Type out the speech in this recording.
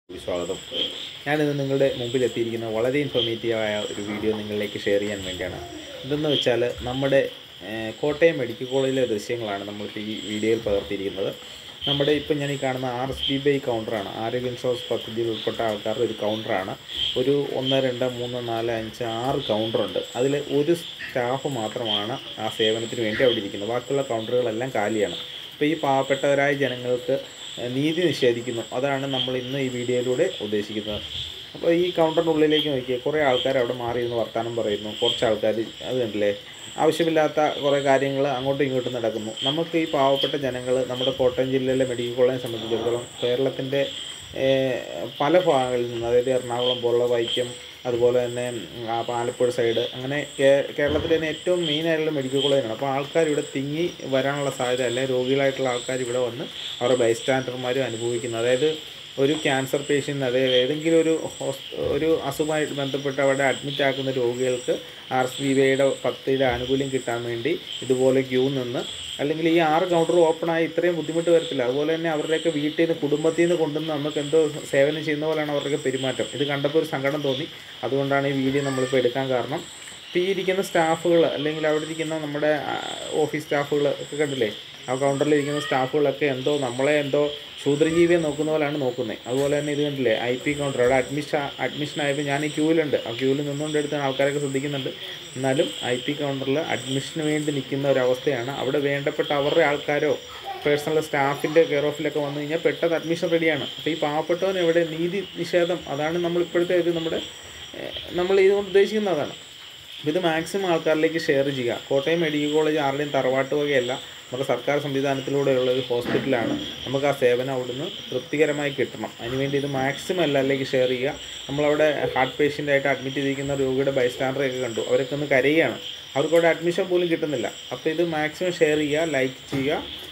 സ്വാഗതം ഞാനിന്ന് നിങ്ങളുടെ മുമ്പിൽ എത്തിയിരിക്കുന്ന വളരെ ഇൻഫോർമേറ്റീവായ ഒരു വീഡിയോ നിങ്ങളിലേക്ക് ഷെയർ ചെയ്യാൻ വേണ്ടിയാണ് ഇതെന്ന് വെച്ചാൽ നമ്മുടെ ഏഹ്, കോട്ടയം മെഡിക്കൽ കോളേജിലെ ദൃശ്യങ്ങളാണ് നമ്മളിപ്പോൾ ഈ വീഡിയോയിൽ പകർത്തിയിരിക്കുന്നത് നമ്മുടെ ഇപ്പം ഞാൻ ഈ കാണുന്ന ആർ എസ് ബി ബൈ കൗണ്ടറാണ് ആരോഗ്യ ഇൻഷുറൻസ് പദ്ധതിയിൽ ഉൾപ്പെട്ട ആൾക്കാരുടെ ഒരു കൗണ്ടറാണ് ഒരു ഒന്ന് രണ്ട് മൂന്ന് നാല് അഞ്ച് ആറ് കൗണ്ടറുണ്ട് അതിൽ ഒരു സ്റ്റാഫ് മാത്രമാണ് ആ സേവനത്തിന് വേണ്ടി അവിടെ ഇരിക്കുന്നത് ബാക്കിയുള്ള കൗണ്ടറുകളെല്ലാം കാലിയാണ് അപ്പോൾ ഈ പാവപ്പെട്ടവരായ ജനങ്ങൾക്ക് ഏഹ്, നീതി നിഷേധിക്കുന്നു അതാണ് നമ്മൾ ഇന്ന് ഈ വീഡിയോയിലൂടെ ഉദ്ദേശിക്കുന്നത് അപ്പോൾ ഈ കൗണ്ടറിൻ്റെ ഉള്ളിലേക്ക് നോക്കിയാൽ കുറേ ആൾക്കാർ അവിടെ മാറിയിരുന്ന് വർത്തമാനം പറയുന്നു കുറച്ച് ആൾക്കാർ അത് കണ്ടില്ലേ ആവശ്യമില്ലാത്ത കുറേ കാര്യങ്ങൾ അങ്ങോട്ടും ഇങ്ങോട്ടും നടക്കുന്നു നമുക്ക് ഈ പാവപ്പെട്ട ജനങ്ങൾ നമ്മുടെ കോട്ടയം ജില്ലയിലെ മെഡിക്കൽ കോളേജിനെ സംബന്ധിച്ചിടത്തോളം കേരളത്തിൻ്റെ ഏഹ്, പല ഭാഗങ്ങളിൽ നിന്ന് അതായത് എറണാകുളം പോലുള്ള വൈക്കം അതുപോലെ തന്നെ ഉം, ആ ആലപ്പുഴ സൈഡ് അങ്ങനെ കേ- കേരളത്തിലെ തന്നെ ഏറ്റവും മെയിൻ ആയിട്ടുള്ള മെഡിക്കൽ കോളേജാണ് അപ്പോൾ ആൾക്കാർ ഇവിടെ തിങ്ങി വരാനുള്ള സാധ്യത അല്ലെങ്കിൽ രോഗികളായിട്ടുള്ള ആൾക്കാർ ഇവിടെ വന്ന് അവരുടെ ബൈസ്റ്റാൻഡർമാരും അനുഭവിക്കുന്നത് അതായത് ഒരു ക്യാൻസർ പേഷ്യൻ്റ് അതായത് ഏതെങ്കിലും ഒരു ഹോസ് ഒരു അസുഖമായിട്ട് ബന്ധപ്പെട്ട് അവിടെ അഡ്മിറ്റ് ആക്കുന്ന രോഗികൾക്ക് ആർ എസ് ബി വൈയുടെ പദ്ധതിയുടെ ആനുകൂല്യം കിട്ടാൻ വേണ്ടി ഇതുപോലെ ക്യൂ നിന്ന് അല്ലെങ്കിൽ ഈ ആറ് കൗണ്ടർ ഓപ്പൺ ആയി ഇത്രയും ബുദ്ധിമുട്ട് വരത്തില്ല അതുപോലെ തന്നെ അവരുടെയൊക്കെ വീട്ടിൽ നിന്ന് കുടുംബത്തിൽ നിന്ന് കൊണ്ടുവന്ന് നമുക്ക് എന്തോ സേവനം ചെയ്യുന്ന പോലെയാണ് അവരുടെയൊക്കെ പെരുമാറ്റം ഇത് കണ്ടപ്പോൾ ഒരു സങ്കടം തോന്നി അതുകൊണ്ടാണ് ഈ വീഡിയോ നമ്മളിപ്പോൾ എടുക്കാൻ കാരണം ഇപ്പോൾ ഈ ഇരിക്കുന്ന സ്റ്റാഫുകൾ അല്ലെങ്കിൽ അവിടെ ഇരിക്കുന്ന നമ്മുടെ ആ, ഓഫീസ് സ്റ്റാഫുകൾ ഒക്കെ കണ്ടില്ലേ ആ കൗണ്ടറിൽ ഇരിക്കുന്ന സ്റ്റാഫുകളൊക്കെ എന്തോ നമ്മളെ എന്തോ ശൂദ്രജീവിയെ നോക്കുന്ന പോലെയാണ് നോക്കുന്നത് അതുപോലെ തന്നെ ഇത് കണ്ടില്ലേ ഐ പി കൗണ്ടർ അവിടെ അഡ്മിഷൻ അഡ്മിഷൻ ആയപ്പോൾ ഞാൻ ഈ ക്യൂവിലുണ്ട് ആ ക്യൂവിൽ നിന്നുകൊണ്ട് എടുത്ത ആൾക്കാരൊക്കെ ശ്രദ്ധിക്കുന്നുണ്ട് എന്നാലും ഐ പി കൗണ്ടറിൽ അഡ്മിഷന് വേണ്ടി നിൽക്കുന്ന ഒരവസ്ഥയാണ് അവിടെ വേണ്ടപ്പെട്ട അവരുടെ ആൾക്കാരോ പേഴ്സണൽ സ്റ്റാഫിൻ്റെ കെയർ ഓഫിലൊക്കെ വന്നു കഴിഞ്ഞാൽ പെട്ടെന്ന് അഡ്മിഷൻ റെഡിയാണ് അപ്പോൾ ഈ പാവപ്പെട്ടവൻ എവിടെ നീതി നിഷേധം അതാണ് നമ്മൾ ഇപ്പോഴത്തെ ഒരു നമ്മുടെ ഏഹ്, നമ്മൾ ഇതുകൊണ്ട് ഉദ്ദേശിക്കുന്നത് അതാണ് അപ്പോൾ ഇത് മാക്സിമം ആൾക്കാരിലേക്ക് ഷെയർ ചെയ്യുക കോട്ടയം മെഡിക്കൽ കോളേജ് ആരുടെയും തറവാട്ട് വകയല്ല നമ്മുടെ സർക്കാർ സംവിധാനത്തിലൂടെയുള്ള ഒരു ഹോസ്പിറ്റലാണ് നമുക്ക് ആ സേവനം അവിടുന്ന് തൃപ്തികരമായി കിട്ടണം അതിനുവേണ്ടി ഇത് മാക്സിമം എല്ലാവരിലേക്ക് ഷെയർ ചെയ്യുക നമ്മളവിടെ ഹാർട്ട് പേഷ്യൻ്റായിട്ട് അഡ്മിറ്റ് ചെയ്തിരിക്കുന്ന രോഗിയുടെ ബൈസ്റ്റാൻഡറൊക്കെ കണ്ടു അവരൊക്കെ ഒന്ന് കരയുകയാണ് അവർക്ക് അവിടെ അഡ്മിഷൻ പോലും കിട്ടുന്നില്ല അപ്പോൾ ഇത് മാക്സിമം ഷെയർ ചെയ്യുക ലൈക്ക് ചെയ്യുക